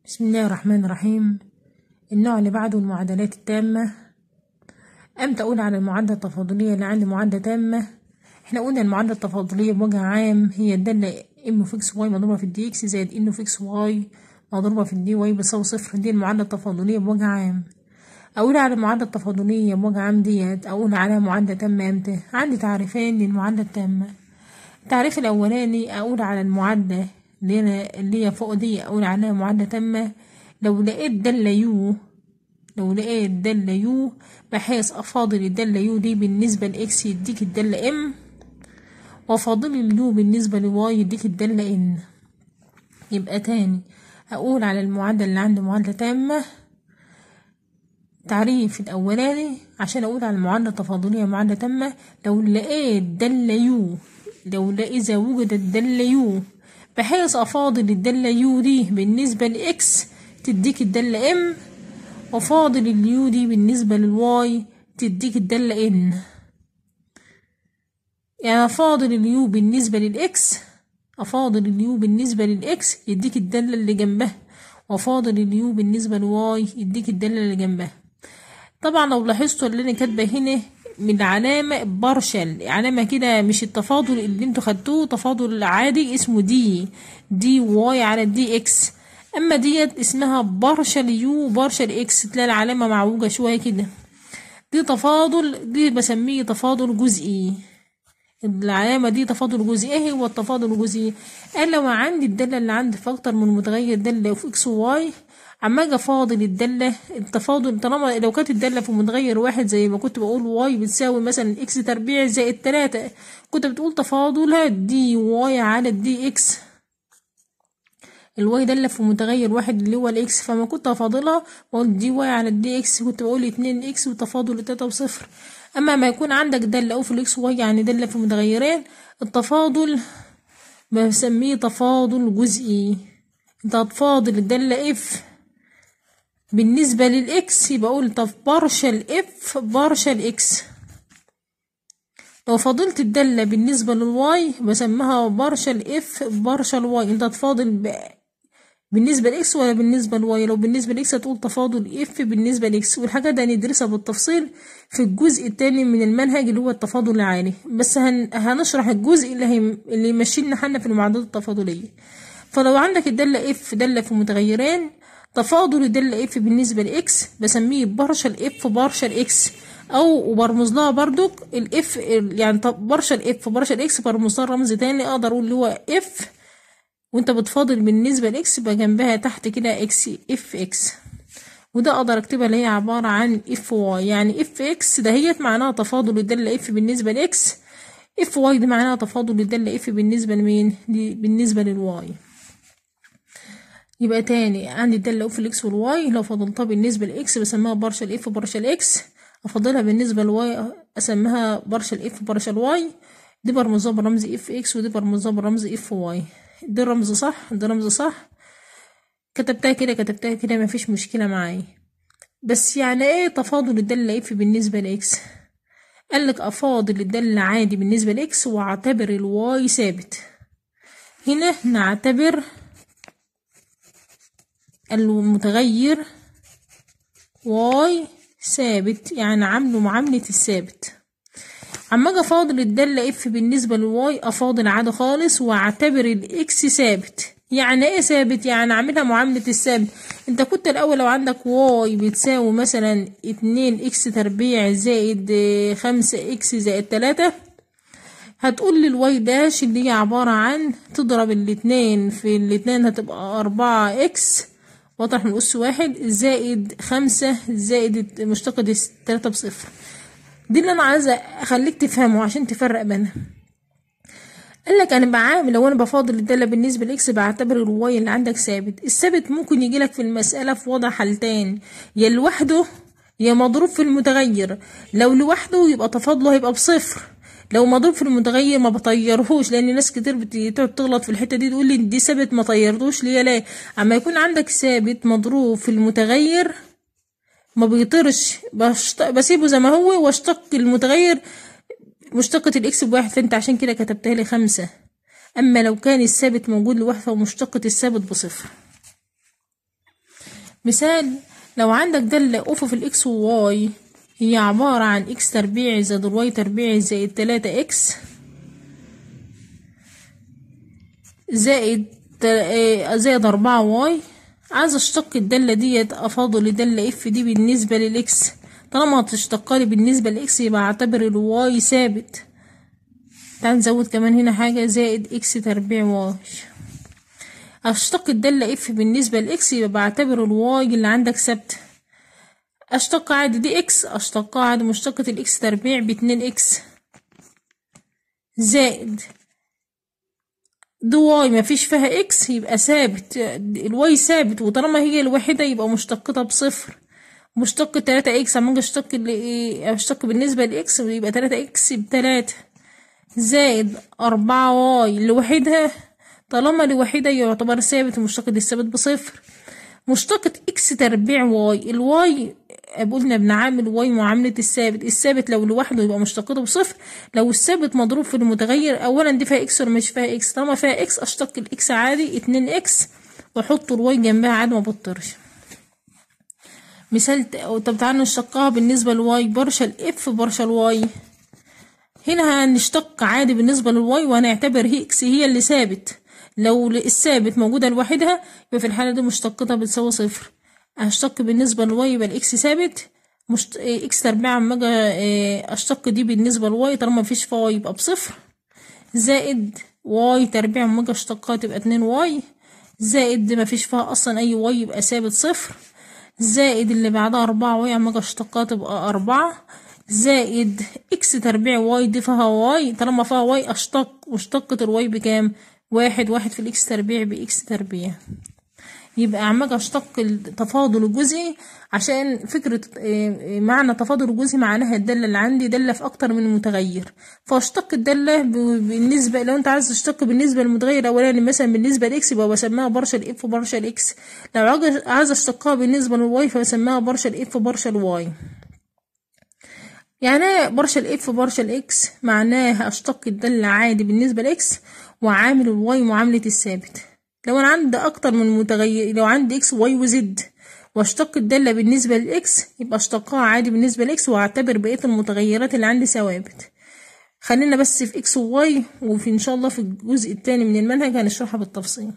بسم الله الرحمن الرحيم النوع اللي بعده المعادلات التامة أمتى أقول على المعادلة التفاضلية اللي عندي معادلة تامة احنا قلنا المعادلة التفاضلية بوجه عام هي الدالة ام في اكس واي مضروبة في الدي اكس زائد ان في اكس واي مضروبة في الدي واي بتساوي صفر دي المعادلة التفاضلية بوجه عام أقول على المعادلة التفاضلية بوجه عام ديت أقول عليها معادلة تامة امتى عندي تعريفين للمعادلة التامة التعريف الأولاني أقول على المعادلة اللي أنا اللي هي فوق دي أقول عليها معادلة تامة لو لقيت دالة يو لو لقيت دالة يو بحيث أفاضل الدالة يو دي بالنسبة لإكس يديك الدالة إم وأفاضل اليو بالنسبة لواي يديك الدالة إن يبقى تاني أقول على المعادلة اللي عندي معادلة تامة تعريف الأولاني عشان أقول على المعادلة التفاضلية معادلة تامة لو لقيت دالة يو لو لا إذا وجدت دالة يو بحيث أفاضل الدالة يو دي بالنسبة لإكس تديك الدالة إم وفاضل اليو دي بالنسبة للواي تديك الدالة إن يعني أفاضل اليو بالنسبة للإكس أفاضل اليو بالنسبة للإكس يديك الدالة اللي جنبها وأفاضل اليو بالنسبة لواي يديك الدالة اللي جنبها طبعا لو لاحظتوا اللي أنا كاتبة هنا من العلامة بارشل علامة كده مش التفاضل اللي انتوا خدتوه تفاضل عادي اسمه دي دي واي على دي اكس اما ديت اسمها بارشل يو بارشل اكس تلاقي العلامة معوجة شوية كده دي تفاضل دي بسميه تفاضل جزئي العلامة دي تفاضل جزئي ايه هو التفاضل الجزئي قال لو عندي الدالة اللي عندي في اكتر من متغير دالة في اكس وواي اما اجي افاضل الدالة التفاضل طالما لو كانت الدالة في متغير واحد زي ما كنت بقول واي بتساوي مثلا اكس تربيع زائد تلاتة كنت بتقول تفاضلها دي واي على دي اكس الواي دالة في متغير واحد اللي هو الاكس فما كنت افاضلها بقول دي واي على دي اكس كنت بقول اتنين اكس وتفاضل تلاتة وصفر اما ما يكون عندك دالة او في الاكس واي يعني دالة في متغيرين التفاضل بسميه تفاضل جزئي انت هتفاضل الدالة اف بالنسبة للإكس يبقى أقول طب بارشل إف بارشل إكس لو فاضلت الدالة بالنسبة للواي بسميها بارشل إف بارشل واي أنت تفاضل ب... بالنسبة لإكس ولا بالنسبة لواي لو بالنسبة لإكس هتقول تفاضل إف بالنسبة لإكس والحاجة دي هندرسها بالتفصيل في الجزء التاني من المنهج اللي هو التفاضل العالي بس هن... هنشرح الجزء اللي هي... اللي يمشي لنا حنا في المعادلات التفاضلية فلو عندك الدالة إف دالة في متغيرين تفاضل الدالة اف بالنسبة لاكس بسميه بارشل اف بارشل اكس او وبرمز لها بردك الاف يعني بارشل اف بارشل اكس برمز لها رمز تاني اقدر اقول اللي هو اف وانت بتفاضل بالنسبة لاكس يبقى جنبها تحت كده اكس اف اكس وده اقدر اكتبها اللي هي عبارة عن اف واي يعني اف اكس دهيت معناها تفاضل الدالة اف بالنسبة لاكس اف واي دي معناها تفاضل الدالة اف بالنسبة لمين بالنسبة للواي يبقى تاني عندي الدالة اف الاكس والواي لو فضلتها بالنسبة لاكس بسميها بارشل اف بارشل اكس افضلها بالنسبة لواي اسميها بارشل اف بارشل واي دي برمزها برمز اف اكس ودي برمزها برمز اف واي ده رمز صح ده رمز صح كتبتها كده كتبتها كده مفيش مشكلة معايا بس يعني ايه تفاضل الدالة اف بالنسبة لاكس قالك افاضل الدالة عادي بالنسبة لاكس واعتبر الواي ثابت هنا نعتبر المتغير واي ثابت يعني عامله معاملة الثابت اما اجي افاضل الدالة اف بالنسبة للواي افاضل عادي خالص واعتبر الاكس ثابت يعني ايه ثابت يعني اعملها معاملة الثابت انت كنت الاول لو عندك واي بتساوي مثلا اتنين اكس تربيع زائد خمسة اكس زائد تلاتة هتقول لي الواي داش اللي هي عبارة عن تضرب الاتنين في الاتنين هتبقى أربعة اكس واطرح من أس واحد زائد خمسة زائد مشتقة تلاتة بصفر دي اللي أنا عايزة أخليك تفهمه عشان تفرق بينها قالك أنا بعامل لو أنا بفاضل الدالة بالنسبة لإكس بعتبر الواي اللي عندك ثابت الثابت ممكن يجيلك في المسألة في وضع حالتين يا لوحده يا مضروب في المتغير لو لوحده يبقى تفاضله هيبقى بصفر لو مضروب في المتغير ما بطيرهوش لان ناس كتير بتقعد تغلط في الحته دي تقول لي دي ثابت ما طيرتوش ليه لا اما يكون عندك ثابت مضروب في المتغير ما بيطيرش بسيبه زي ما هو واشتق المتغير مشتقة الاكس بواحد فانت عشان كده كتبتها لي خمسة اما لو كان الثابت موجود لوحده ومشتقة الثابت بصفر مثال لو عندك دالة أفق الإكس وواي هي عبارة عن إكس تربيع زائد الواي تربيع زائد تلاتة إكس زائد زائد أربعة واي عايزة أشتق الدالة ديت أفاضل الدالة اف دي بالنسبة للإكس طالما هتشتقالي بالنسبة لإكس يبقى أعتبر الواي ثابت تعال نزود كمان هنا حاجة زائد إكس تربيع واي أشتق الدالة اف بالنسبة لإكس يبقى بعتبر الواي اللي عندك ثابتة أشتق عادي دي إكس أشتقها عادي مشتقة الإكس تربيع باتنين إكس زائد دي واي مفيش فيها إكس يبقى ثابت الواي ثابت وطالما هي الوحيدة يبقى مشتقتها بصفر مشتق تلاتة إكس أما أجي أشتق أشتق بالنسبة لإكس يبقى تلاتة إكس بتلاتة زائد أربعة واي لوحدها طالما لوحدها يعتبر ثابت مشتقة الثابت بصفر مشتقة إكس تربيع واي الواي قلنا بنعامل واي معاملة الثابت الثابت لو لوحده يبقى مشتقته بصفر لو الثابت مضروب في المتغير أولا دي فيها إكس ولا مش فيها إكس طالما فيها إكس أشتق الإكس عادي اتنين إكس وأحط الواي جنبها عادي ما بضطرش مثال طب تعالوا نشتقها بالنسبة لواي برشا اف برشا الواي هنا هنشتق عادي بالنسبة للواي وهنعتبر هي اكس هي اللي ثابت لو الثابت موجودة لوحدها يبقى في الحالة دي مشتقتها بتساوي صفر هشتق بالنسبة للواي يبقى الاكس ثابت مشت... اكس تربيع اما اجي اشتق دي بالنسبة لواي طالما مفيش فيها واي يبقى بصفر زائد واي تربيع اما اجي اشتقها تبقى اتنين واي زائد مفيش فيها اصلا اي واي يبقى ثابت صفر زائد اللي بعدها أربعة واي اما اجي اشتقها تبقى أربعة زائد اكس تربيع واي دي فيها واي طالما فيها واي اشتق واشتقت الواي بكام واحد واحد في الاكس تربيع باكس تربيع يبقى عمال اشتق التفاضل الجزئي عشان فكرة معنى تفاضل الجزئي معناها الدالة اللي عندي دالة في أكتر من متغير فاشتق الدالة بالنسبة لو أنت عايز تشتق بالنسبة للمتغير الأولاني مثلا بالنسبة لإكس يبقى بسميها برشا إف برشا إكس لو عايز أشتقها بالنسبة للواي فبسميها برشا إف برشا الواي يعني برشا الإف برشا الإكس معناها أشتق الدالة عادي بالنسبة لإكس وعامل الواي معاملة الثابت لو انا عندي اكتر من متغير لو عندي اكس واي وزد واشتق الدالة بالنسبة للاكس يبقى اشتقها عادي بالنسبة لاكس واعتبر بقية المتغيرات اللي عندي ثوابت خلينا بس في اكس وواي وفي ان شاء الله في الجزء الثاني من المنهج هنشرحها بالتفصيل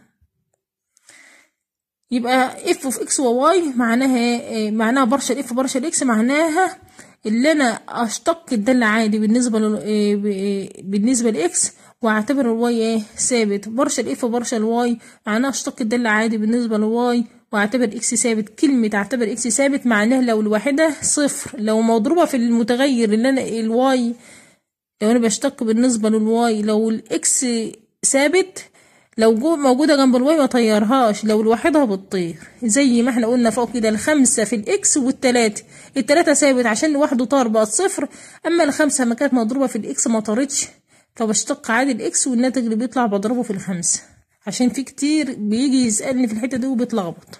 يبقى اف في اكس وواي معناها معناها برشا اف برشا الاكس معناها اللي انا اشتق الدالة عادي بالنسبة بالنسبة لاكس واعتبر الواي ايه ثابت برشا الاف برشا الواي معناها اشتق الدالة عادي بالنسبة للواي واعتبر اكس ثابت كلمة اعتبر اكس ثابت معناها لو الواحدة صفر لو مضروبة في المتغير اللي انا الواي لو انا بشتق بالنسبة للواي لو الاكس ثابت لو جو موجودة جنب الواي ما طيرهاش لو لوحدها بتطير زي ما احنا قلنا فوق كده الخمسة في الاكس والتلاتة التلاتة ثابت عشان لوحده طار بقت صفر اما الخمسة ما كانت مضروبة في الاكس ما طارتش فبشتق عادي الاكس والناتج اللي بيطلع بضربه في الخمسة عشان في كتير بيجي يسألني في الحتة دي وبيتلخبط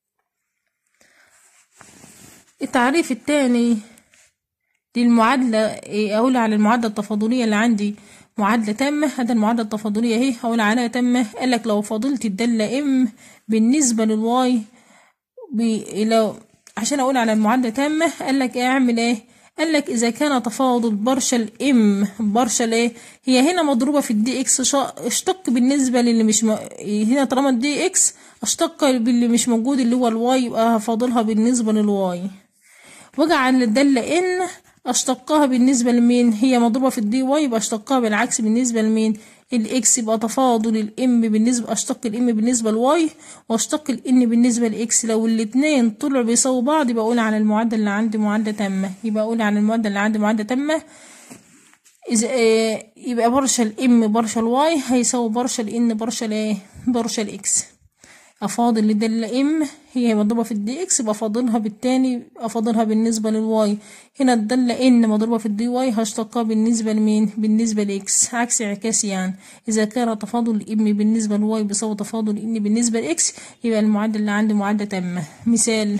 التعريف التاني للمعادلة أقول على المعادلة التفاضلية اللي عندي معادلة تامة هذا المعادلة التفاضلية اهي هقول عليها تامة قالك لو فاضلت الدالة ام بالنسبة للواي لو عشان أقول على المعادلة تامة قالك اعمل ايه قالك إذا كان تفاضل برشا الام برشا الايه هي هنا مضروبة في الدي اكس اشتق بالنسبة للي مش م... هنا طالما الدي اكس اشتق باللي مش موجود اللي هو الواي يبقى هفاضلها بالنسبة للواي واجي على الدالة ان اشتقها بالنسبة لمين هي مضروبة في الدي واي يبقى اشتقها بالعكس بالنسبة لمين الاكس يبقى تفاضل الام بالنسبة اشتق الام بالنسبة لواي واشتق الان بالنسبة لاكس لو الاتنين طلعوا بيساووا بعض يبقى اقول على المعادلة اللي عندي معادلة تامة يبقى اقول على المعادلة اللي عندي معادلة تامة إذا اه يبقى برشا الام برشا الواي هيساوي برشا الان برشا الايه برشا الاكس افاضل الدالة ام هي مضروبة في الدي اكس يبقى افاضلها بالتاني افاضلها بالنسبة للواي هنا الدالة ان مضروبة في الدي واي هشتقها بالنسبة لمين بالنسبة لاكس عكس انعكاس يعني اذا كان تفاضل الام بالنسبة للواي بيساوي تفاضل ان بالنسبة لاكس يبقى المعادلة اللي عندي معادلة تامة مثال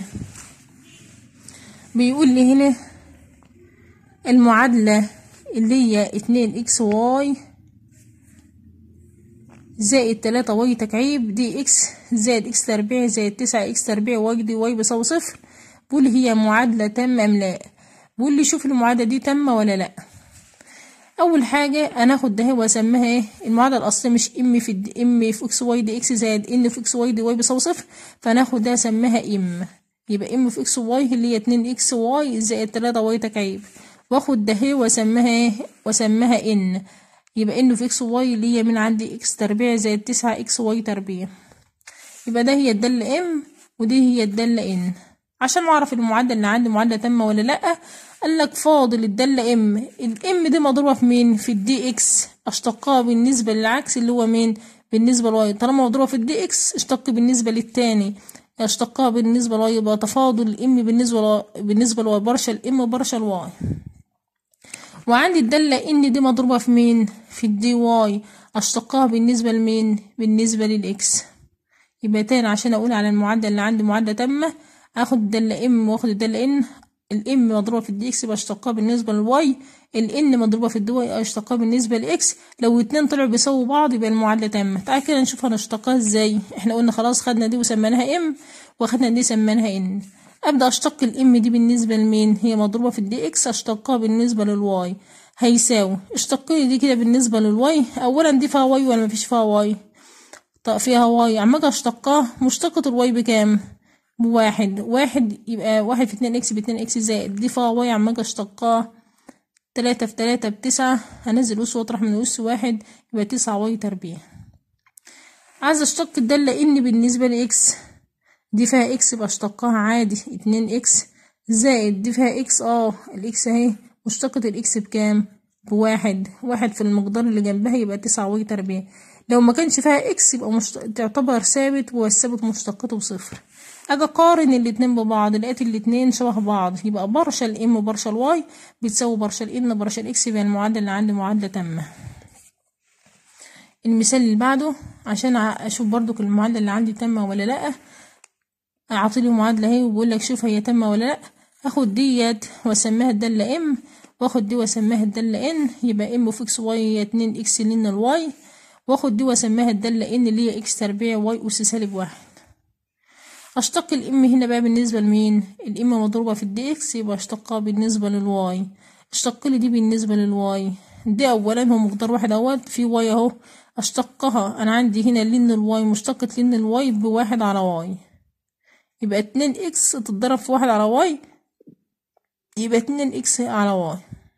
بيقول لي هنا المعادلة اللي هي اتنين اكس واي زائد تلاتة واي تكعيب دي اكس زائد اكس تربيع زائد تسعة اكس تربيع واي دي واي بيساوي صفر بقول هي معادلة تامة أم لا بقول لي شوف المعادلة دي تامة ولا لأ اول حاجه انا اخد ده واسميها ايه المعادله الاصليه مش ام في الد- ام في اكس واي دي اكس زائد ان في اكس واي دي واي بيساوي صفر فناخد ده اسميها ام يبقى ام في اكس واي اللي هي 2 اكس واي زائد 3 واي تكعيب واخد ده واسميها ايه واسميها ان يبقى ان في اكس واي اللي هي من عندي اكس تربيع زائد 9 اكس واي تربيع يبقى ده هي الدالة ام ودي هي الدالة ان عشان اعرف المعادلة اللي عندي معادلة تامة ولا لأ قال لك فاضل الدالة ام الام دي مضروبة في مين في الدي اكس اشتقها بالنسبة للعكس اللي هو مين بالنسبة لواي طالما مضروبة في الدي اكس اشتق بالنسبة للتاني اشتقها بالنسبة لواي يبقى تفاضل الام بالنسبة لواي بالنسبة لواي برشا الام برشا الواي وعندي الدالة ان دي مضروبة في مين في الدي واي اشتقها بالنسبة لمين بالنسبة للاكس يبقى تاني عشان اقول على المعادلة اللي عندي معادلة تامة اخد الدالة ام واخد الدالة ان الام مضروبة في الدي اكس يبقى اشتقها بالنسبة للواي الان مضروبة في الدي واي اشتقها بالنسبة لاكس لو اتنين طلعوا بيساووا بعض يبقى المعادلة تامة تعال كده نشوف هنشتقها ازاي احنا قلنا خلاص خدنا دي وسميناها ام واخدنا دي سميناها ان ابدا اشتق الام دي بالنسبة لمين هي مضروبة في الدي اكس اشتقها بالنسبة للواي هيساوي اشتقي دي كده بالنسبة للواي اولا دي فيها واي ولا مفيش فيها واي طيب فيها واي عم اجي اشتقها مشتقة الواي بكام بواحد واحد يبقى واحد في اتنين اكس باتنين اكس زائد دي فيها واي عم اجي اشتقها تلاتة في تلاتة بتسعة هنزل أس واطرح من أس واحد يبقى تسعة واي تربيع عايزة اشتق الدالة ان بالنسبة لاكس دي فيها اكس يبقى اشتقها عادي اتنين اكس زائد دي فيها اكس اه الاكس اهي مشتقة الاكس بكام بواحد واحد في المقدار اللي جنبها يبقى تسعة واي تربيع لو ما كانش فيها اكس يبقى مشت... تعتبر ثابت والثابت مشتقته بصفر اجي اقارن الاتنين ببعض لقيت الاتنين شبه بعض يبقى برشا الام وبرشا الواي بتساوي برشا الان برشا الاكس يبقى المعادلة اللي عندي معادلة تامة المثال اللي بعده عشان اشوف برضو المعادلة اللي عندي تامة ولا لأ اعطيلي معادلة اهي وبقول لك شوف هي تامة ولا لأ اخد ديت واسميها الدالة ام واخد دي واسميها الدالة ان يبقى ام في اكس واي هي اتنين اكس لين الواي واخد دي واسميها الدالة ان اللي هي اكس تربيع واي اس سالب واحد اشتق الام هنا بقى بالنسبة لمين الام مضروبة في الدي اكس يبقى اشتقها بالنسبة للواي اشتق لي دي بالنسبة للواي دي اولا هو مقدار واحد اهوت في واي اهو اشتقها انا عندي هنا لين الواي مشتقة لين الواي بواحد على واي يبقى اتنين اكس تتضرب في واحد على واي يبقى اتنين اكس على واي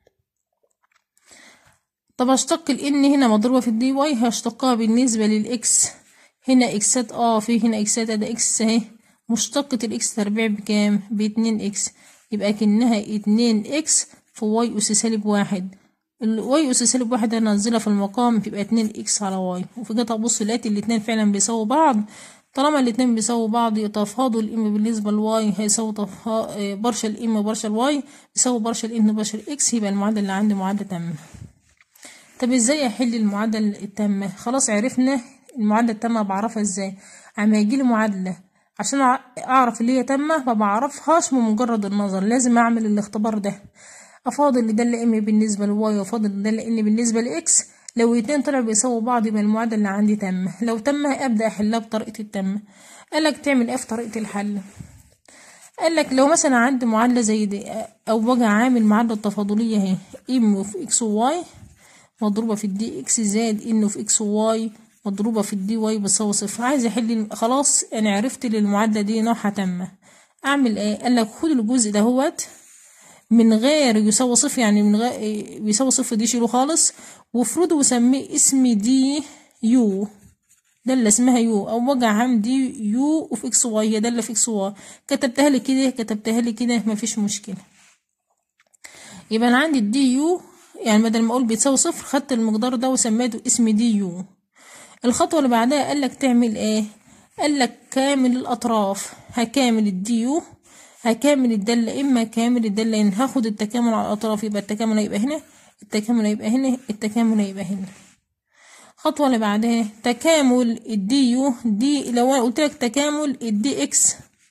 طب اشتق الان هنا مضروبة في الدي واي هشتقها بالنسبة للاكس هنا اكسات اه في هنا اكسات ده اكس اهي مشتقة الاكس تربيع بكام باتنين اكس يبقى كأنها اتنين اكس في واي اس سالب واحد الواي اس سالب واحد هنزلها في المقام تبقى اتنين اكس على واي وفي جيت ابص لقيت الاتنين فعلا بيساووا بعض طالما الاتنين بيساووا بعض يتفاضل الام بالنسبة لواي هيساوي تفا... برشا الام وبرشا الواي يساوي برشا الان وبرشا الاكس يبقى المعادلة اللي عندي معادلة تامة طب ازاي احل المعادلة التامة خلاص عرفنا المعادلة التامة بعرفها ازاي اما يجيلي معادلة عشان اعرف اللي هي تامة ما بعرفهاش من مجرد النظر لازم اعمل الاختبار ده افاضل الدالة ام بالنسبة لواي وافاضل الدالة ان بالنسبة لاكس لو الاتنين طلعوا بيساووا بعض يبقى المعادلة اللي عندي تامة لو تامة ابدا احلها بطريقة التامة قالك تعمل ايه في طريقة الحل قالك لو مثلا عندي معادلة زي دي او باجي عامل معادلة تفاضلية اهي ام في اكس وواي مضروبة في الدي اكس زائد ان في اكس وواي مضروبة في الدي واي بتساوي صفر عايز احل خلاص انا عرفت المعادلة دي نوعها تامة اعمل ايه قالك خد الجزء دهوت من غير يساوي صفر يعني من غير بيساوي صفر دي شيله خالص وافرضه وسميه اسم دي يو ده اللي اسمها يو او وجع عام دي يو وفي اكس واي هي ده اللي في اكس واي كتبتها لي كده كتبتها لي كده مفيش مشكله يبقى انا عندي الدي يو يعني بدل ما اقول بتساوي صفر خدت المقدار ده وسميته اسم دي يو الخطوه اللي بعدها قال لك تعمل ايه قال لك كامل الاطراف هكامل الدي يو هكامل الدالة إما كامل الدالة إن هاخد التكامل على الأطراف يبقى التكامل هيبقى هنا التكامل هيبقى هنا التكامل هيبقى هنا الخطوة اللي بعدها تكامل الدي يو دي لو أنا قلت لك تكامل الدي إكس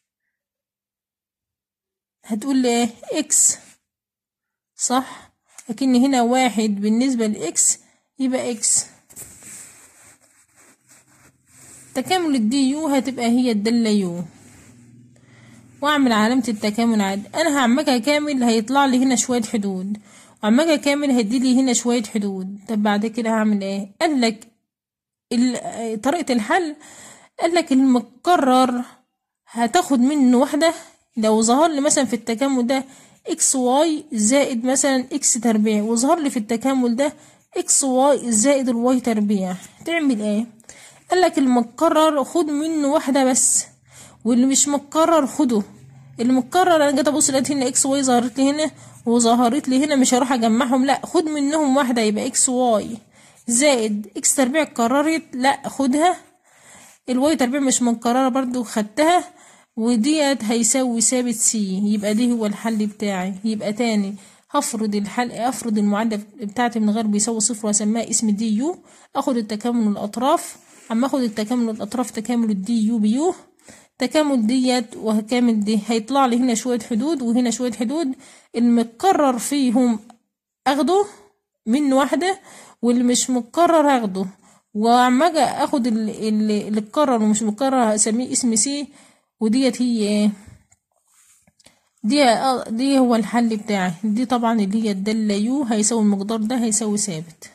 هتقول لي إيه إكس صح لكن هنا واحد بالنسبة لإكس يبقى إكس تكامل الدي يو هتبقى هي الدالة يو واعمل علامة التكامل عادي انا هعمجها كامل هيطلع لي هنا شوية حدود وعمجها كامل هيدي لي هنا شوية حدود طب بعد كده هعمل ايه قال لك طريقة الحل قال لك المكرر هتاخد منه واحدة لو ظهر لي مثلا في التكامل ده اكس واي زائد مثلا اكس تربيع وظهر لي في التكامل ده اكس واي زائد الواي تربيع تعمل ايه قال لك المكرر خد منه واحدة بس واللي مش متكرر خده اللي متكرر انا جيت ابص لقيت هنا اكس واي ظهرت لي هنا وظهرت لي هنا مش هروح اجمعهم لا خد منهم واحدة يبقى اكس واي زائد اكس تربيع اتكررت لا خدها الواي تربيع مش متكررة برضو خدتها وديت هيساوي ثابت سي يبقى دي هو الحل بتاعي يبقى تاني هفرض الحل افرض المعادلة بتاعتي من غير بيساوي صفر واسميها اسم دي يو اخد التكامل الاطراف اما اخد التكامل الاطراف تكامل الدي يو بيو تكامل ديت وهكامل دي هيطلع لي هنا شوية حدود وهنا شوية حدود المتكرر فيهم اخده من واحدة واللي مش متكرر هاخده واما اجي اخد اللي, اللي اتكرر ومش متكرر هسميه اسم سي وديت هي ايه دي دي هو الحل بتاعي دي طبعا اللي هي الدالة يو هيساوي المقدار ده هيساوي ثابت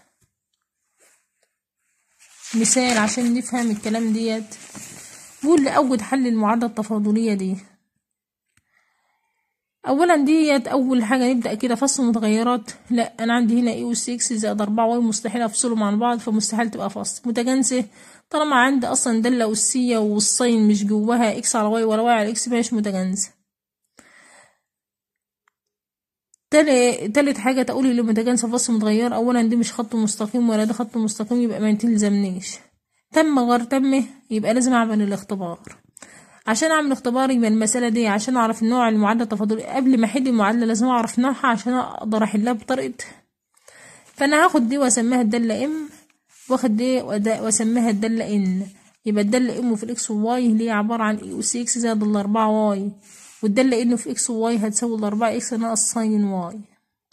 مثال عشان نفهم الكلام ديت بقول لأوجد حل المعادلة التفاضلية دي اولا ديت اول حاجه نبدا كده فصل متغيرات لا انا عندي هنا اي اس اكس زائد 4 واي مستحيل افصلهم عن بعض فمستحيل تبقى فصل متجانسه طالما عندي اصلا داله اسيه والصين مش جواها اكس على واي ولا واي على اكس مش متجانسه تالت حاجة تقولي اللي متجانسة فصل متغير أولا دي مش خط مستقيم ولا ده خط مستقيم يبقى ما تلزمنيش تم غير تم يبقى لازم أعمل الاختبار عشان اعمل اختبار يبقى المسألة دي عشان اعرف نوع المعادلة التفاضلية قبل ما احل المعادلة لازم اعرف نوعها عشان اقدر احلها بطريقة فانا هاخد دي واسميها الدالة ام واخد دي واسميها الدالة ان يبقى الدالة ام في الاكس والواي اللي هي عبارة عن اي اس اكس زائد الاربعة واي والدالة ان في اكس وواي هتساوي الاربعة اكس ناقص ساين واي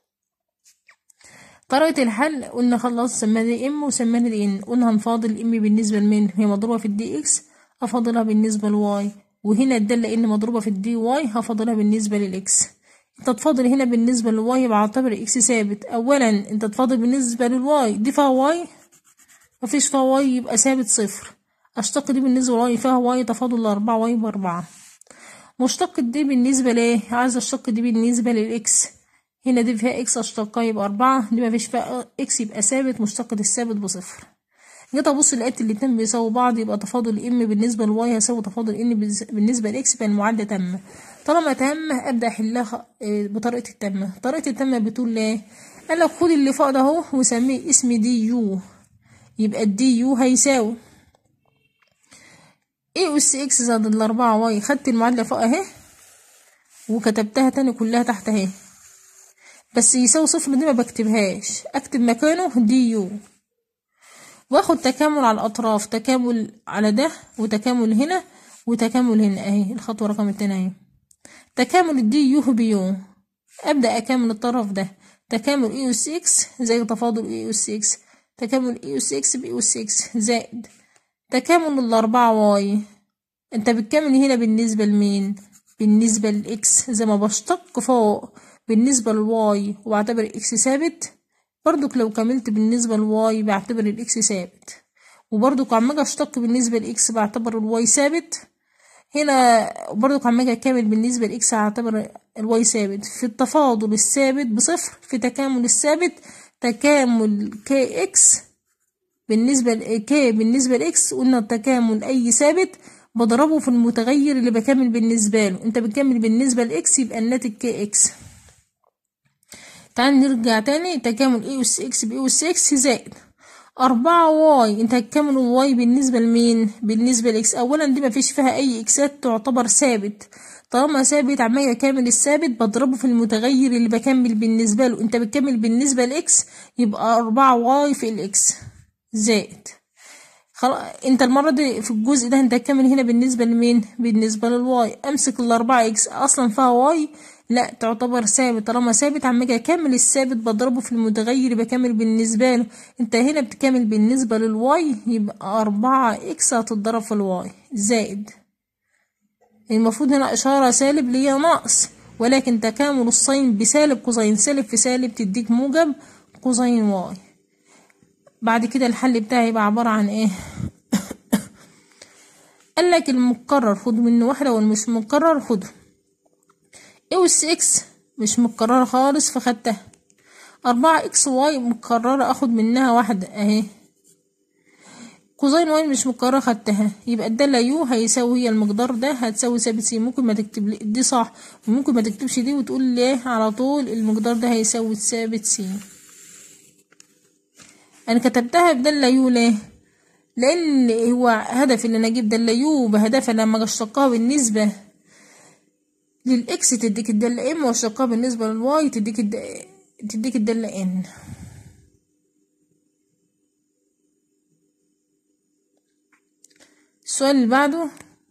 طريقة الحل قلنا خلاص سمينا دي ام وسمينا دي ان قلنا هنفاضل الام بالنسبة لمين هي مضروبة في الدي اكس افاضلها بالنسبة لواي وهنا الدالة ان مضروبة في الدي واي هفاضلها بالنسبة للاكس انت تفاضل هنا بالنسبة للواي بعتبر اكس ثابت اولا انت تفاضل بالنسبة للواي دي فيها واي مفيش فيها واي يبقى ثابت صفر اشتق دي بالنسبة لواي فيها واي تفاضل لأربعة واي بأربعة مشتق دي بالنسبة ليه عايز اشتق دي بالنسبة للاكس هنا دي فيها اكس اشتقها يبقى أربعة دي مفيش فيها اكس يبقى ثابت مشتق الثابت بصفر جيت ابص لقيت الاتنين بيساووا بعض يبقى تفاضل ام بالنسبه لواي هيساوي تفاضل ان بالنسبه لاكس يبقى المعادله تامه طالما تامه ابدا احلها بطريقه التامه طريقه التامه بتقول ايه قال لك خد اللي فوق ده اهو وسميه اسم دي يو يبقى الدي يو هيساوي اي اس اكس زائد الاربعة واي خدت المعادله فوق اهي وكتبتها تاني كلها تحت اهي بس يساوي صفر دي ما بكتبهاش اكتب مكانه دي يو واخد تكامل على الاطراف تكامل على ده وتكامل هنا وتكامل هنا اهي الخطوه رقم اتنين اهي تكامل الدي يو بيو ابدا اكامل الطرف ده تكامل اي اس اكس زي تفاضل اي اس اكس تكامل اي اس اكس باي اس اكس زائد تكامل الاربعة واي انت بتكامل هنا بالنسبه لمين بالنسبه للاكس زي ما بشتق فوق بالنسبه للواي وبعتبر اكس ثابت برضك لو كملت بالنسبة لواي بعتبر الإكس ثابت وبرضك عم أجي أشتق بالنسبة لإكس بعتبر الواي ثابت هنا برضك عم أجي أكمل بالنسبة لإكس هعتبر الواي ثابت في التفاضل الثابت بصفر في تكامل الثابت تكامل كي إكس بالنسبة لكي بالنسبة لإكس قلنا تكامل أي ثابت بضربه في المتغير اللي بكمل بالنسبة له انت بتكمل بالنسبة لإكس يبقى الناتج كي إكس تعال نرجع تاني تكامل اي اس اكس باي اس اكس زائد أربعة واي انت هتكمل الواي بالنسبة لمين بالنسبة لاكس اولا دي مفيش فيها اي اكسات تعتبر ثابت طالما ثابت عمال اكمل الثابت بضربه في المتغير اللي بكمل بالنسبة له انت بتكمل بالنسبة لاكس يبقى أربعة واي في الاكس زائد خلاص انت المرة دي في الجزء ده انت هتكمل هنا بالنسبة لمين بالنسبة للواي امسك الاربعة اكس اصلا فيها واي لا تعتبر ثابت طالما ثابت عم اجي اكمل الثابت بضربه في المتغير يبقى كامل بالنسبة له انت هنا بتكمل بالنسبة للواي يبقى اربعة اكس هتتضرب في الواي زائد المفروض هنا اشارة سالب ليا ناقص ولكن تكامل الساين بسالب كوزين سالب في سالب تديك موجب كوزين واي بعد كده الحل بتاعي يبقى عبارة عن ايه قال لك المكرر خد منه واحدة والمش مكرر خده ايه والس اكس مش مكررة خالص فخدتها أربعة اكس واي مكررة اخد منها واحدة اهي كوزين واي مش مكررة خدتها يبقى الدالة يو هيساوي هي المقدار ده هتساوي ثابت سي ممكن ما تكتب لي دي صح وممكن ما تكتبش دي وتقول ليه على طول المقدار ده هيساوي ثابت سي انا كتبتها بدالة يو ليه لان هو هدف ان انا اجيب دالة يو بهدفها لما اشتقها بالنسبة للاكس تديك الدالة ام واشتقها بالنسبة للواي تديك الد... تديك الدالة ان السؤال اللي بعده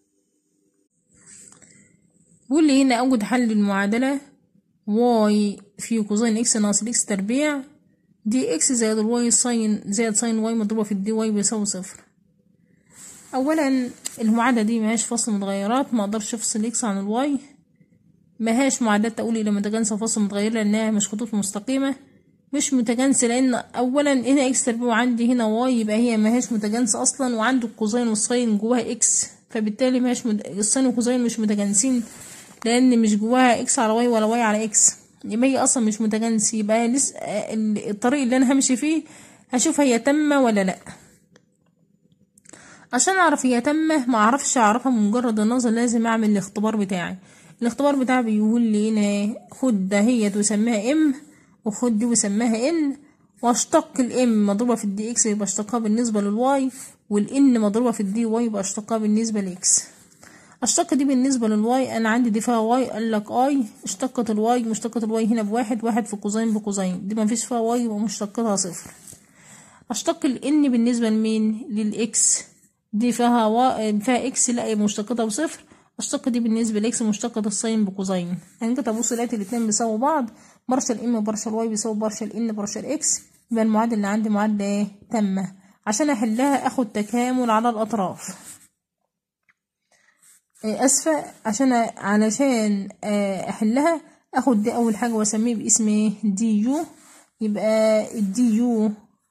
بيقول لي هنا اوجد حل للمعادلة واي في كوزين اكس ناقص الاكس تربيع دي اكس زائد الواي ساين زائد ساين واي مضروبة في الدي واي بيساوي صفر اولا المعادلة دي مهاش فصل متغيرات ما اقدرش افصل اكس عن الواي مهاش معادلات تقولي لما متجانسة فصل متغير لانها مش خطوط مستقيمة مش متجانسة لان اولا هنا اكس تربيع وعندي هنا واي يبقى هي مهاش متجانسة اصلا وعندي الكوزين والساين جواها اكس فبالتالي مهاش مد... الساين والكوزين مش متجانسين لان مش جواها اكس على واي ولا واي على اكس يبقى هي اصلا مش متجانس يبقى لسه الطريق اللي انا همشي فيه هشوف هي تامة ولا لا عشان اعرف هي تامة ما اعرفش اعرفها بمجرد النظر لازم اعمل الاختبار بتاعي الاختبار بتاعي بيقول لي هنا خد دهيت وسميها ام وخد دي وسميها ان واشتق الام مضروبة في الدي اكس يبقى اشتقها بالنسبة للواي والان مضروبة في الدي واي يبقى اشتقها بالنسبة لاكس اشتق دي بالنسبة للواي انا عندي دي فيها واي قال لك اي اشتقت الواي مشتقة الواي هنا بواحد واحد في قوسين بقوسين دي مفيش فيها واي يبقى مشتقتها صفر اشتق الان بالنسبة لمين للاكس دي فيها و... فيها اكس لا يبقى مشتقتها بصفر اشتق دي بالنسبة لاكس مشتقة الساين بقوسين يعني كده ابص لقيت الاتنين بيساووا بعض برشا ام وبرشا الواي بيساوي برشا الان برشا الاكس يبقى المعادلة اللي عندي معادلة ايه تامة عشان احلها اخد تكامل على الاطراف اسفة عشان علشان احلها اخد دي اول حاجة واسميه باسم ايه دي يو يبقى الدي يو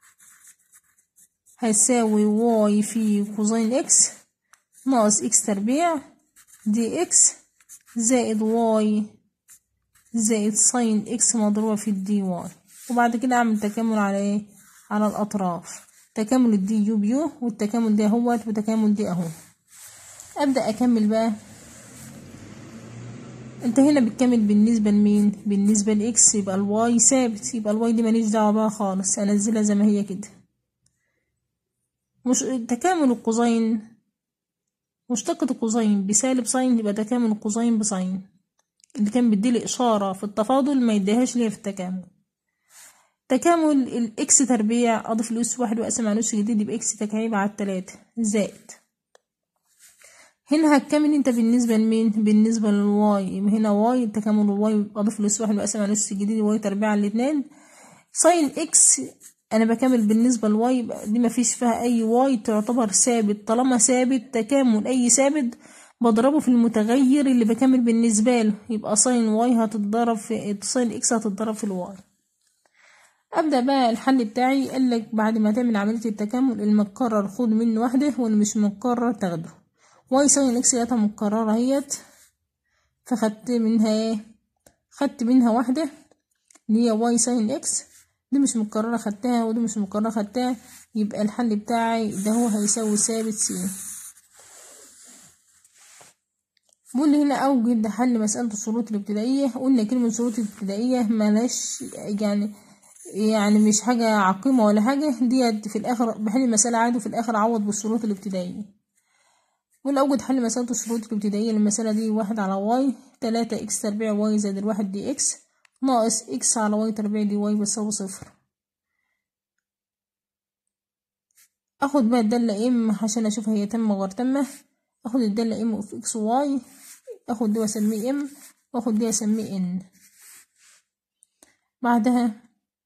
هيساوي واي في كوزين اكس ناقص اكس تربيع دي اكس زائد واي زائد ساين اكس مضروبة في الدي واي وبعد كده اعمل تكامل على ايه على الاطراف تكامل الدي يو بيو والتكامل ده اهوت وتكامل دي اهو ابدا اكمل بقى انت هنا بتكمل بالنسبه لمين بالنسبه لاكس يبقى الواي ثابت يبقى الواي دي ماليش دعوه بقى خالص انزلها زي ما هي كده مش تكامل القوسين مشتقة القوسين بسالب ساين يبقى تكامل القوسين بساين اللي كان بيديلي اشاره في التفاضل ما يديهاش ليا في التكامل تكامل الاكس تربيع اضيف الاس واحد واقسم على اس جديد يبقى اكس تكعيب على التلاتة زائد هنا هتكمل انت بالنسبة لمين بالنسبة للواي هنا واي تكامل الواي اضيف له اس واحد واقسم على اس الجديد واي تربيع على الاتنين ساين اكس انا بكمل بالنسبة لواي دي مفيش فيها اي واي تعتبر ثابت طالما ثابت تكامل اي ثابت بضربه في المتغير اللي بكمل بالنسبة له يبقى ساين واي هتتضرب في ساين اكس هتتضرب في الواي ابدا بقى الحل بتاعي قالك بعد ما تعمل عملية التكامل المتكرر خد منه واحدة واللي مش متكرر تاخده واي ساين اكس لقيتها مكررة اهيت فخدت منها ايه خدت منها واحدة اللي هي واي ساين اكس دي مش مكررة خدتها ودي مش مكررة خدتها يبقى الحل بتاعي ده هو هيساوي ثابت سي بقول لي هنا اوجد حل مسألة الشروط الابتدائية قلنا كلمة شروط الابتدائية ملاش يعني يعني مش حاجة عقيمة ولا حاجة ديت في الآخر بحل المسألة عادي وفي الآخر أعوض بالشروط الابتدائية والأوجد حل مسألة الشروط الابتدائية للمسألة دي واحد على واي تلاتة اكس تربيع واي زائد الواحد دي اكس ناقص اكس على واي تربيع دي واي بيساوي صفر اخد بقى الدالة ام عشان اشوف هي تامة غير تامة اخد الدالة ام في اكس وواي اخد دي واسميه ام واخد دي اسميه ان بعدها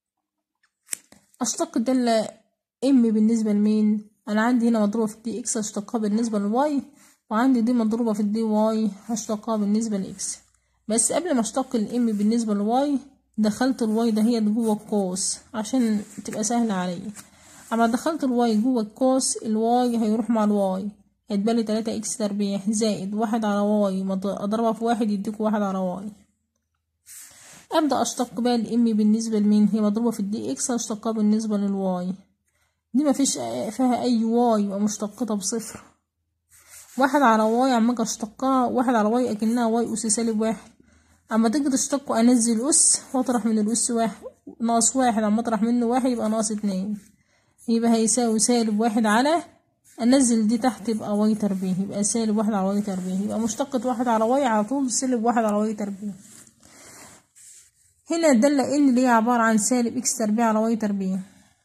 اشتق الدالة ام بالنسبة لمين انا عندي هنا مضروبة في الدي اكس هشتقها بالنسبة للواي وعندي دي مضروبة في الدي واي هشتقها بالنسبة لاكس بس قبل ما اشتق الام بالنسبة لواي دخلت الواي ده هي جوه القوس عشان تبقى سهلة عليا اما دخلت الواي جوه القوس الواي هيروح مع الواي هيتبقى تلاتة اكس تربيع زائد واحد على واي اضربها في واحد يديك واحد على واي ابدا اشتق بقى الام بالنسبه لمين هي مضروبه في الدي اكس هشتقها بالنسبه للواي دي مفيش فيها اي واي يبقى مشتقتها بصفر واحد على واي عما اجي اشتقها واحد على واي اكنها واي اس سالب واحد اما تيجي تشتقه انزل اس واطرح من الاس واحد ناقص واحد عما اطرح منه واحد يبقى ناقص اتنين يبقى هيساوي سالب واحد على انزل دي تحت يبقى واي تربيع يبقى سالب واحد على واي تربيع يبقى مشتقة واحد على واي على طول سالب واحد على واي تربيع هنا الدالة ان اللي هي عبارة عن سالب اكس تربيع على واي تربيع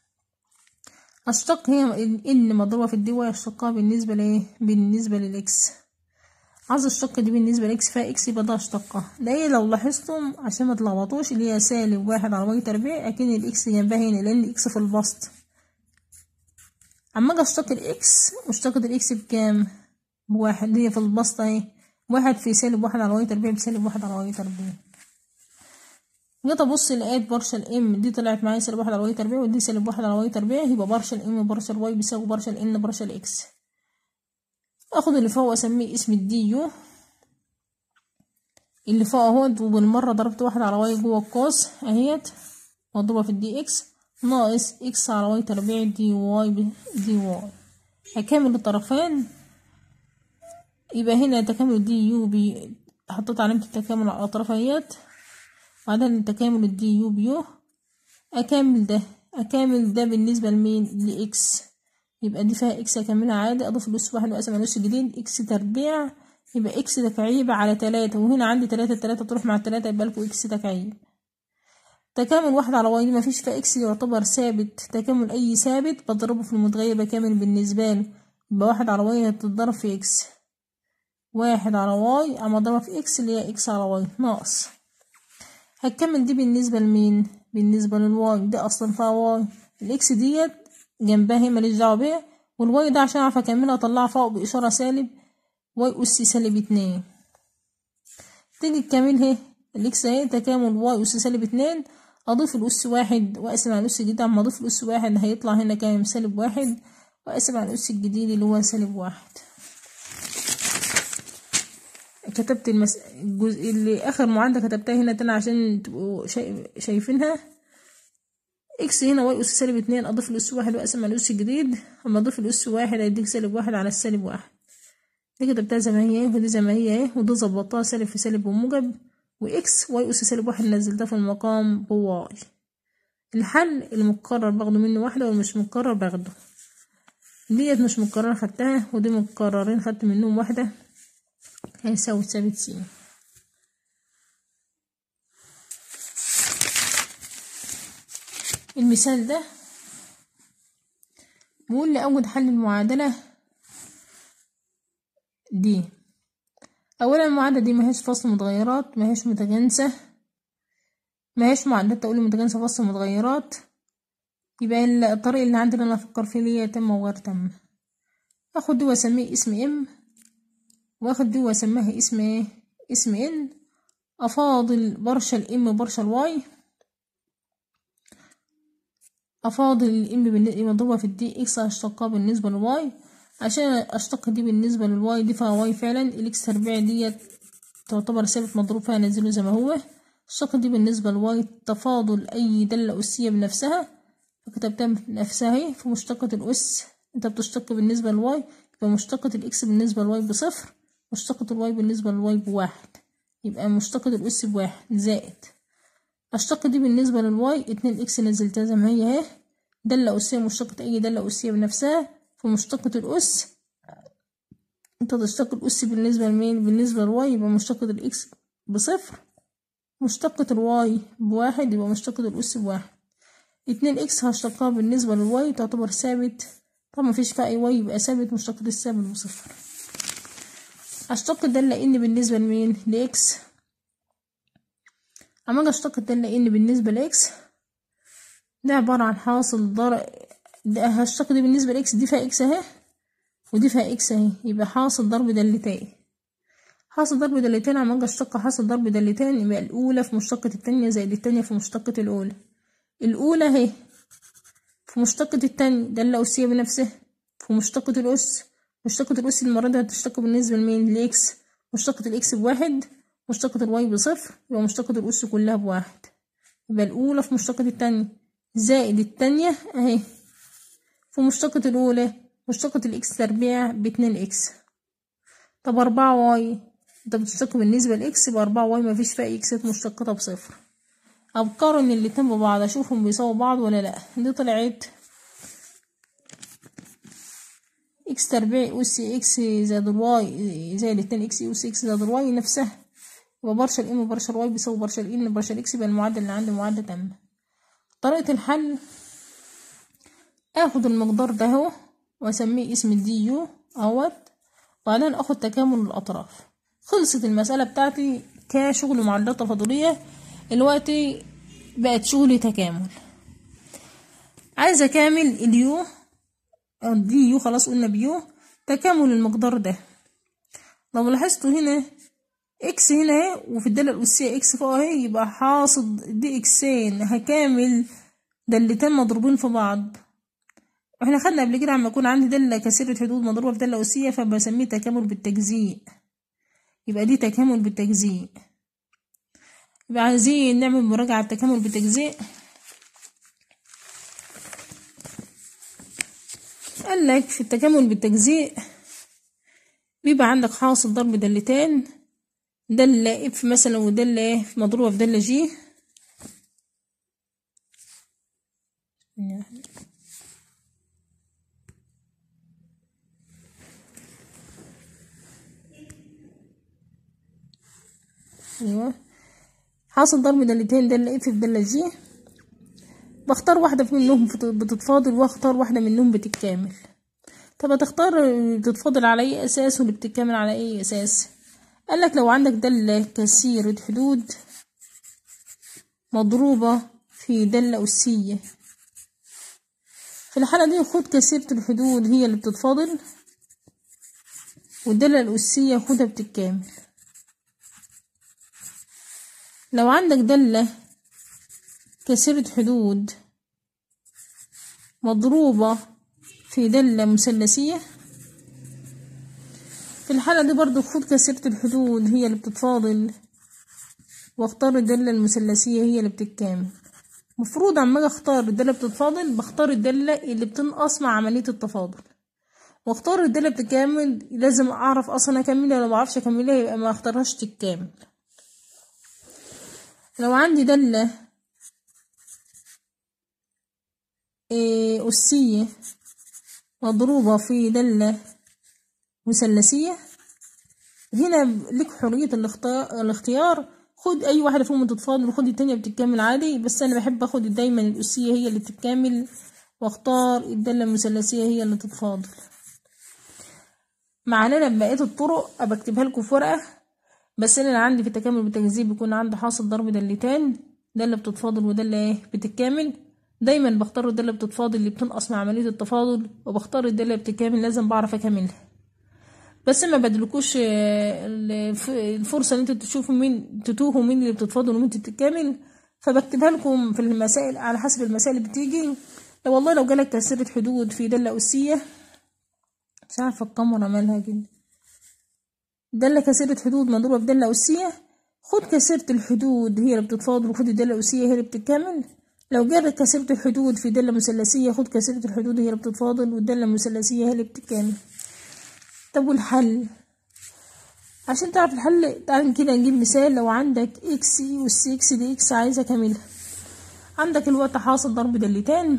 اشتق هي ان مضروبة في الدي واي اشتقها بالنسبة لايه بالنسبة للاكس عايز اشتق دي بالنسبة لاكس فيها اكس يبقى ده اشتقها ده ايه لو لاحظتم عشان ما تلخبطوش اللي هي سالب واحد على واي تربيع اكن الاكس جنبها هنا لان الاكس في البسط اما اجي اشتق الاكس مشتقة الاكس بكام بواحد هي في البسط اهي واحد في سالب واحد على واي تربيع بسالب واحد على واي تربيع جيت ابص لقيت برشل ام دي طلعت معايا سالب واحد على واي تربيع ودي سالب واحد على واي تربيع يبقى برشل ام برشل واي بيساوي برشل ان برشل اكس اخد اللي فوق واسميه اسم الدي يو اللي فوق اهوت وبالمره ضربت واحد على واي جوه القوس اهيت مضروبه في الدي اكس ناقص اكس على واي تربيع دي واي دي واي هكمل الطرفين يبقى هنا تكامل دي يو بي حطيت علامة التكامل على الأطراف اهيت بعدين تكامل الدي يو بيو أكمل ده أكمل ده بالنسبة لمين لإكس يبقى دي فيها إكس أكملها عادي أضيف الأس واحد وأقسم على الأس جديد إكس تربيع يبقى إكس تكعيب على تلاتة وهنا عندي تلاتة تلاتة تروح مع التلاتة يبقى لكم إكس تكعيب تكامل واحد على واي مفيش فيها إكس يعتبر ثابت تكامل أي ثابت بضربه في المتغير بكامل بالنسبة له يبقى واحد على واي هتتضرب في إكس واحد على واي أما أضربها في إكس اللي هي إكس على واي ناقص هتكمل دي بالنسبة لمين بالنسبة للواي دي أصلا فيها واي الإكس ديت جنبها هي ماليش دعوة بيها والواي ده عشان أعرف أكملها أطلعها فوق بإشارة سالب واي أس سالب اتنين تيجي تكملها الإكس أهي تكامل واي أس سالب اتنين أضيف الأس واحد وأقسم على الأس الجديد أما أضيف الأس واحد هيطلع هنا كام سالب واحد وأقسم على الأس الجديد اللي هو سالب واحد كتبت المس... الجزء اللي اخر معادله كتبتها هنا تاني عشان تبقوا شايف... شايفينها اكس هنا واي اس سالب اتنين اضيف الاس واحد واقسم على الاس الجديد اما اضيف الاس واحد هيديك سالب واحد على السالب واحد دي كتبتها زي ما هي اهي ودي زي ما هي اهي ودي ظبطتها سالب في سالب وموجب واكس واي اس سالب واحد نزلتها في المقام بواي الحل المكرر باخده منه واحدة والمش مكرر باخده ديت مش مكررة خدتها ودي مكررين خدت منهم واحدة هيساوي ثابت س المثال ده بيقول لي أوجد حل المعادلة دي أولا المعادلة دي مهيش فصل متغيرات مهيش متجانسة مهيش معادلات تقول متجانسة فصل متغيرات يبقى الطريق اللي عندي اللي أنا أفكر فيه ليه تم وغير تم أخد دي وأسميه اسم ام واخد دي واسميها اسم ايه اسم ان افاضل برشا الام برشا الواي افاضل الام مضروبة في الدي اكس هشتقها بالنسبة للواي عشان اشتق دي بالنسبة للواي دي فيها واي فعلا الاكس تربيع ديت تعتبر ثابت مضروب فيها نزله زي ما هو اشتق دي بالنسبة للواي تفاضل اي دالة اسية بنفسها فكتبتها بنفسها اهي في مشتقة الاس انت بتشتق بالنسبة للواي يبقى مشتقة الاكس بالنسبة للواي بصفر مشتقة الواي بالنسبة للواي بواحد يبقى مشتقة الأس بواحد زائد أشتق دي بالنسبة للواي اتنين إكس نزلتها زي ما هي اهي دالة أسية مشتقة أي دالة أسية بنفسها فمشتقة الأس انت تشتق الأس بالنسبة لمين بالنسبة للواي يبقى مشتقة الإكس بصفر مشتقة الواي بواحد يبقى مشتقة الأس بواحد اتنين إكس هشتقها بالنسبة للواي تعتبر ثابت طبعا مفيش فيها اي واي يبقى ثابت مشتقة الثابت بصفر اشتق الدالة ان بالنسبة لمين لاكس اما اجي اشتق الدالة ان بالنسبة لاكس ده عبارة عن حاصل ضرب ده هشتق دي بالنسبة لاكس دي فيها اكس اهي ودي فيها اكس اهي يبقى حاصل ضرب دالتين حاصل ضرب دالتين عم اجي اشتق حاصل ضرب دالتين يبقى الاولى في مشتقة التانية زائد التانية في مشتقة الاولى الاولى اهي في مشتقة التانية دالة أسية بنفسها في مشتقة الأس مشتقة الأس المرة دي هتشتق بالنسبة لمين لإكس مشتقة الإكس بواحد مشتقة الواي بصفر يبقى مشتقة الأس كلها بواحد يبقى الأولى في مشتقة التانية زائد التانية أهي في مشتقة الأولى مشتقة الإكس تربيع باتنين إكس طب أربعة واي انت بتشتق بالنسبة لإكس يبقى أربعة واي مفيش فيها إكسات مشتقتها بصفر أقارن الاتنين ببعض أشوفهم بيساووا بعض ولا لأ دي طلعت إكس تربيع أس إكس زائد الواي زائد اتنين إكس أس إكس زائد الواي نفسها يبقى برشا إم وبرشا الواي بيساوي برشا الإن وبرشا الإكس يبقى المعادلة اللي عندي معادلة تامة طريقة الحل آخد المقدار ده اهو وأسميه اسم الدي يو أهوت وبعدين آخد تكامل الأطراف خلصت المسألة بتاعتي كشغل معادلات تفاضلية دلوقتي بقت شغل تكامل عايزة أكامل اليو أو دي يو خلاص قلنا بيو تكامل المقدار ده لو لاحظتوا هنا اكس هنا اهي وفي الدالة الأسية اكس فوق اهي يبقى حاصل دي اكسين هكامل دالتين مضروبين في بعض واحنا خدنا قبل كده عما يكون عندي دالة كثيرة حدود مضروبة في دالة أسية فبسميه تكامل بالتجزيء يبقى دي تكامل بالتجزيء يبقى عايزين نعمل مراجعة التكامل بالتجزيء قال لك في التكامل بالتجزيء بيبقى عندك حاصل ضرب دالتين دالة اف مثلا ودالة مضروبة في دالة جي ايوه حاصل ضرب دالتين دالة اف في دالة جي بختار واحدة منهم بتتفاضل واختار واحدة منهم بتتكامل طب هتختار بتتفاضل على اي اساس واللي بتتكامل على اي اساس قالك لو عندك دالة كثيرة حدود مضروبة في دالة أسية في الحالة دي خد كثيرة الحدود هي اللي بتتفاضل والدالة الأسية خدها بتتكامل لو عندك دالة كثيرة حدود مضروبة في دالة مثلثية في الحالة دي برضو خد كثيرة الحدود هي اللي بتتفاضل واختار الدالة المثلثية هي اللي بتتكامل مفروض عما اجي اختار الدالة بتتفاضل بختار الدالة اللي بتنقص مع عملية التفاضل واختار الدالة بتكامل لازم اعرف اصلا اكملها لو معرفش اكملها يبقى ما اختارهاش تتكامل لو عندي دالة أسية مضروبة في دالة مثلثية هنا لك حرية الاختيار خد أي واحدة فيهم تتفاضل وخد التانية بتتكامل عادي بس أنا بحب أخد دايما الأسية هي اللي بتتكامل واختار الدالة المثلثية هي اللي تتفاضل معانا بقية الطرق أبقى أكتبها لكم في ورقة بس أنا اللي عندي في التكامل بالتجزيء بيكون عندي حاصل ضرب دالتين دالة بتتفاضل ودالة ايه بتتكامل دايما بختار الدالة بتتفاضل اللي بتنقص مع عملية التفاضل وبختار الدالة بتكامل لازم بعرف أكملها بس ما بدلكوش الفرصة ان انتوا تشوفوا مين تتوهوا مين اللي بتتفاضل ومين بتتكامل فبكتبها لكم في المسائل على حسب المسائل اللي بتيجي لو والله لو جالك كسرة حدود في دالة أسية مش عارفة الكاميرا مالها كده دالة كسرة حدود مضروبة في دالة أسية خد كسرة الحدود هي اللي بتتفاضل وخد الدالة الأسية هي اللي بتتكامل لو جرت كسرة الحدود في دالة مثلثية خد كسرة الحدود هي اللي بتتفاضل والدالة المثلثية هي اللي بتتكامل طب والحل عشان تعرف الحل تعال كده نجيب مثال لو عندك اكس اي والسي اكس دي اكس عايزة اكملها عندك الوقت حاصل ضرب دالتين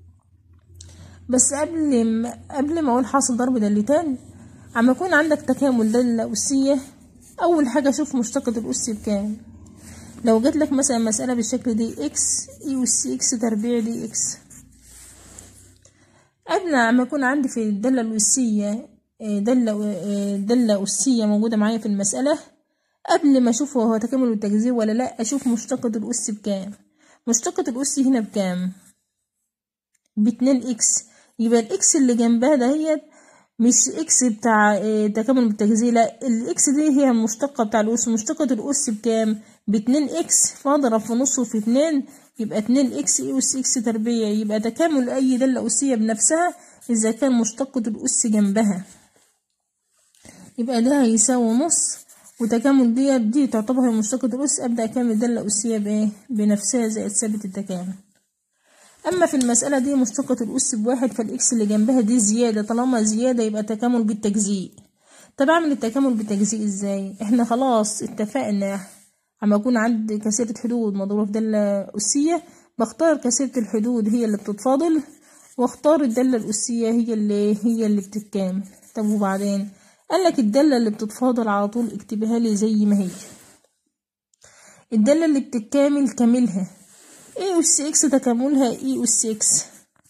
بس قبل ما قبل ما اقول حاصل ضرب دالتين عم يكون عندك تكامل دالة أسية أول حاجة شوف مشتقة الأس بكام لو جات لك مثلا مسألة بالشكل دي اكس اي والسي اكس تربيع دي اكس قبل قبل ما يكون عندي في الدالة الأسية آه، دالة آه، دالة أسية موجودة معايا في المسألة قبل ما أشوف هو تكامل التجزير ولا لأ أشوف مشتقة الأس بكام مشتقة الأس هنا بكام باتنين إكس يبقى الإكس اللي جنبها دهيت مش إكس بتاع آه، تكامل بالتجزير لأ الإكس دي هي المشتقة بتاع الأس مشتقة الأس بكام باتنين إكس فأضرب في نصه في اتنين يبقى اتنين إكس إي أس إكس تربيع يبقى تكامل أي دالة أسية بنفسها إذا كان مشتقة الأس جنبها يبقى ده هيساوي نص وتكامل ديت دي تعتبر هي مشتقة الأس أبدأ أكمل دالة أسية بإيه بنفسها زائد ثابت التكامل أما في المسألة دي مشتقة الأس بواحد فالإكس اللي جنبها دي زيادة طالما زيادة يبقى تكامل بالتجزيء طب أعمل التكامل بالتجزيء إزاي؟ إحنا خلاص اتفقنا أما يكون عندي كثيرة حدود مضروبة في دالة أسية بختار كثيرة الحدود هي اللي بتتفاضل واختار الدالة الأسية هي اللي هي اللي بتتكامل طب وبعدين قالك الدالة اللي بتتفاضل على طول اكتبها لي زي ما هي الدالة اللي بتتكامل كاملها اي اس اكس تكاملها اي اس اكس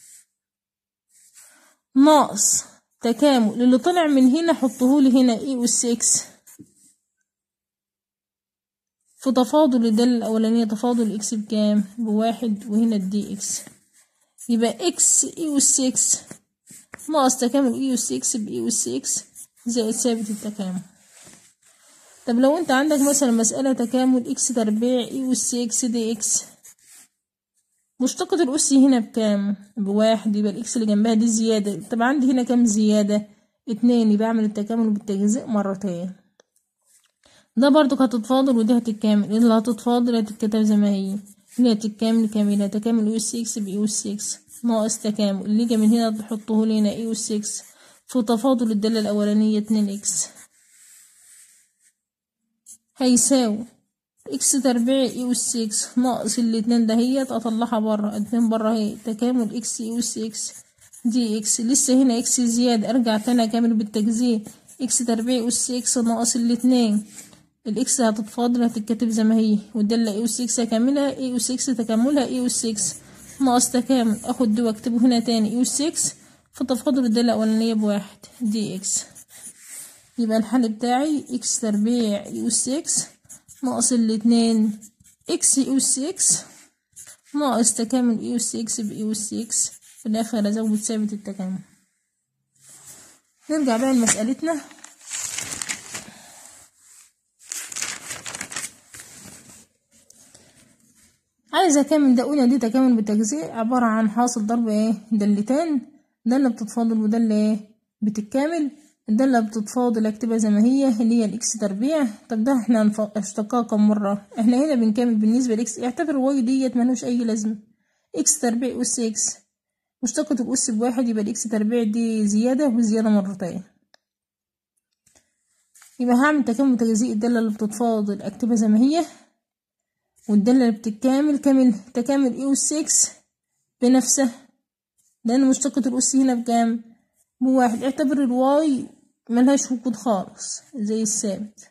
ناقص تكامل اللي طلع من هنا حطهولي هنا اي اس اكس في تفاضل الدالة الأولانية تفاضل اكس بكام بواحد وهنا الدي اكس يبقى اكس اي اس اكس ناقص تكامل اي اس اكس باي اس اكس زائد ثابت التكامل طب لو انت عندك مثلا مسألة تكامل اكس تربيع اي اس اكس دي اكس مشتقة الأس هنا بكام؟ بواحد يبقى الإكس اللي جنبها دي زيادة طب عندي هنا كام زيادة؟ اتنين يبقى أعمل التكامل بالتجزئ مرتين ده برضو هتتفاضل ودي هتتكامل اللي هتتفاضل هتتكتب زي ما هي اللي هتتكامل كاملة تكامل يو اس اكس بيو اس اكس ناقص تكامل اللي جا من هنا تحطه لنا يو اس اكس في تفاضل الدالة الأولانية اتنين اكس هيساوي اكس تربيع يو اس اكس ناقص الاتنين دهيت اطلعها برا اتنين برا اهي تكامل اكس يو اس اكس دي اكس لسه هنا اكس زيادة ارجع تاني اكمل بالتجزية اكس تربيع يو اس اكس ناقص الاتنين الاكس هتتفاضل هتتكتب زي ما هي والدالة اي اس اكس هكملها اي اس اكس تكاملها اي اس اكس ناقص تكامل اخد دي واكتبه هنا تاني اي اس اكس في تفاضل الدالة الأولانية بواحد دي اكس يبقى الحل بتاعي اكس تربيع يو اس اكس ناقص الاتنين اكس يو اس اكس ناقص تكامل يو اس اكس بيو اس اكس في الآخر أزود ثابت التكامل نرجع بقى لمسألتنا عايزة أكمل دقونة دي تكامل بالتجزيء عبارة عن حاصل ضرب ايه دالتين دالة بتتفاضل ودالة ايه بتتكامل الدالة بتتفاضل اكتبها زي ما هي اللي هي الاكس تربيع طب ده احنا اشتقاها كم مرة احنا هنا بنكمل بالنسبة لاكس اعتبر واي ديت ملوش اي لازمة اكس تربيع اس اكس مشتقة الاس بواحد يبقى الاكس تربيع دي زيادة وزيادة مرتين يبقى هعمل تكامل تجزيء الدالة اللي بتتفاضل اكتبها زي ما هي والدالة اللي بتتكامل كامل تكامل اي اس اكس بنفسها لان مشتقة الاس هنا بكام بواحد اعتبر الواي ملهاش وجود خالص زي الثابت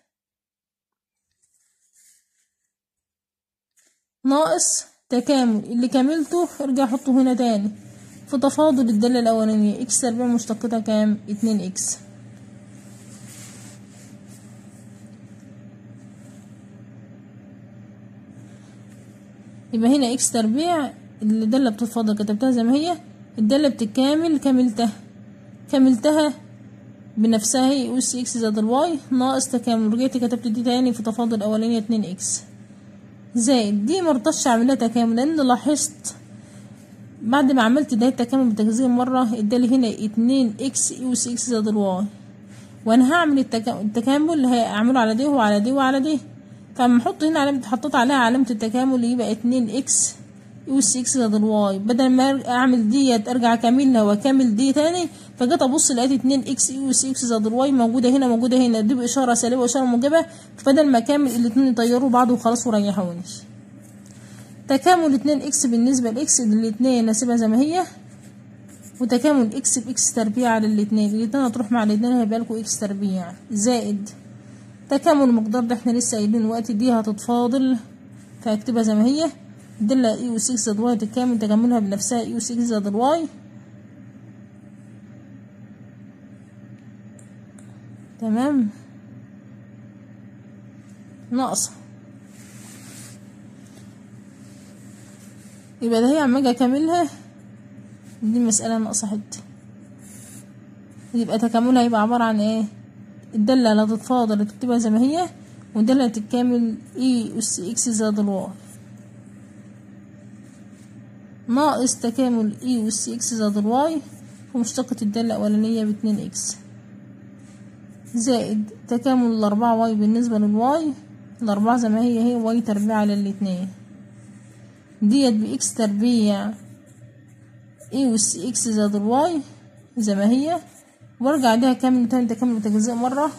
ناقص تكامل اللي كملته ارجع حطه هنا تاني في تفاضل الدالة الأولانية اكس تربيع مشتقتها كام اتنين اكس يبقى هنا اكس تربيع الدالة بتتفاضل كتبتها زي ما هي الدالة بتكامل كملتها كملتها بنفسها هي اس اكس زائد الواي ناقص تكامل رجعت كتبت دي تاني في تفاضل الاولانية اتنين اكس زائد دي مرضتش اعملها تكامل لان لاحظت بعد ما عملت ده التكامل بالتجزئة مرة ادالي هنا اتنين اكس يو اس اكس زائد الواي وانا هعمل التكامل اللي هعمله على دي وعلى دي وعلى دي فلما احط هنا علامة حطيت عليها علامة التكامل يبقى اتنين اكس يو اس اكس زائد الواي بدل ما اعمل ديت ارجع اكملها واكمل دي تاني فجيت ابص لقيت اتنين اكس يو اس اكس زائد الواي موجودة هنا موجودة هنا دي باشارة سالبة واشارة موجبة فبدل ما اكمل الاتنين يطيروا بعض وخلاص وريحوني تكامل اتنين اكس بالنسبة لاكس الاتنين نسيبها زي ما هي وتكامل اكس باكس تربيع على الاتنين الاتنين هتروح مع الاتنين هيبقى لكم اكس تربيع زائد تكامل المقدار ده احنا لسه قايلين الوقت دي هتتفاضل فهكتبها زي ما هي دالة اي و 6 زائد واي تكامل تكاملها بنفسها اي و 6 زائد الواي تمام ناقصة يبقى ده هي عم اجي اكملها دي مسألة ناقصة حتة يبقى تكاملها يبقى عبارة عن ايه الدالة اللي هتتفاضل تكتبها زي ما هي والدالة اللي هتتكامل اي اس اكس زائد الواي ناقص تكامل اي اس اكس زائد الواي ومشتقة الدالة الأولانية باتنين اكس زائد تكامل الأربعة واي بالنسبة للواي الأربعة زي ما هي هي واي تربيع على الاتنين ديت بإكس تربيع اي اس اكس زائد الواي زي ما هي وارجع عليها كامل تاني تكامل متجزئ مرة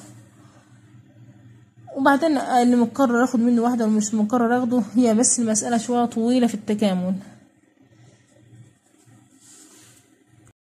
وبعدين اللي مقرر اخد منه واحدة واللي مش مقرر اخده هي بس المسألة شوية طويلة في التكامل